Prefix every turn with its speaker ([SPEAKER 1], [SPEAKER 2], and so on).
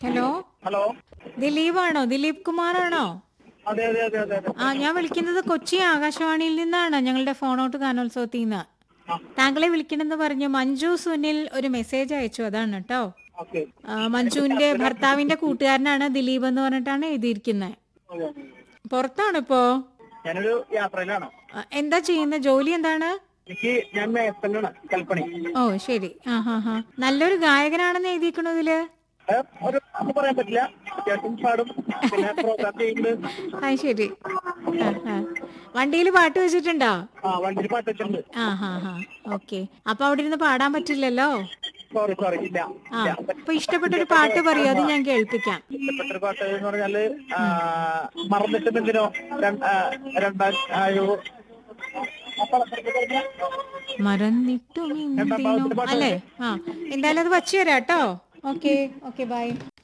[SPEAKER 1] hello
[SPEAKER 2] hello
[SPEAKER 1] ദിലീപാണോ ദിലീപ് കുമാറാണോ
[SPEAKER 2] അതെ അതെ അതെ അതെ അതെ
[SPEAKER 1] ആ ഞാൻ വിളിക്കുന്നത് കൊച്ചി ആകാശവാണിയിൽ നിന്നാണ് ഞങ്ങളുടെ ഫോണോട്ട് ഗാനോത്സവത്തിൽ നിന്ന് താങ്കളെ വിളിക്കണമെന്ന് പറഞ്ഞു മഞ്ജു സുനിൽ ഒരു മെസ്സേജ് അയച്ചു അതാണ് കേട്ടോ
[SPEAKER 2] ഓക്കെ
[SPEAKER 1] ആ, മഞ്ജുവിന്റെ ഭർത്താവിന്റെ കൂട്ടുകാരനാണ് ദിലീപ് എന്ന് പറഞ്ഞിട്ടാണ് എഴുതിയിരിക്കുന്നത് പുറത്താണോ ഇപ്പോ
[SPEAKER 2] ഞാനൊരു യാത്രയിലാണ്
[SPEAKER 1] ആ, എന്താ ചെയ്യുന്ന ജോലി എന്താണ്
[SPEAKER 2] എനിക്ക് ഞാൻ മേസനാണ് കൽപ്പണി
[SPEAKER 1] ഓ ശരി ആ ഹാ ഹാ നല്ലൊരു ഗായകനാണെന്ന് എഴുതിയിരിക്കണു ഇതില്
[SPEAKER 2] ഏ, ഒരു ഒന്നും പറയാൻ പറ്റില്ല അത്യാവശ്യം പാടും പിന്നെ പ്രോഗ്രാം ചെയ്യുന്നുണ്ട്
[SPEAKER 1] ആ ശരി ആ ആ വണ്ടിയിൽ പാട്ട് വെച്ചിട്ടുണ്ടോ
[SPEAKER 2] ആ വണ്ടിയിൽ പാട്ട് വെച്ചിട്ടുണ്ട്
[SPEAKER 1] ആ ഹാ ഹാ ഓക്കെ അപ്പൊ അവിടെ ഇരുന്ന് പാടാൻ പറ്റില്ലല്ലോ
[SPEAKER 2] സോറി സോറി ഇല്ല
[SPEAKER 1] ആ അപ്പൊ ഇഷ്ടപ്പെട്ടൊരു പാട്ട് പറയൂ അത് ഞാൻ കേൾപ്പിക്കാം
[SPEAKER 2] ഇഷ്ടപ്പെട്ടൊരു പാട്ട് എന്ന് പറഞ്ഞാല് ആ, മറന്നിട്ടും എന്തിനോ രണ്ട്- ആ, രണ്ടാം ആയോ ആ പടത്തിന്റെ പേര്
[SPEAKER 1] മറന്നിട്ടും എന്തിനോ അല്ലേ ആ എന്തായാലും അത് വച്ചു തരാം കേട്ടോ ഓക്കെ ഓക്കെ ബൈ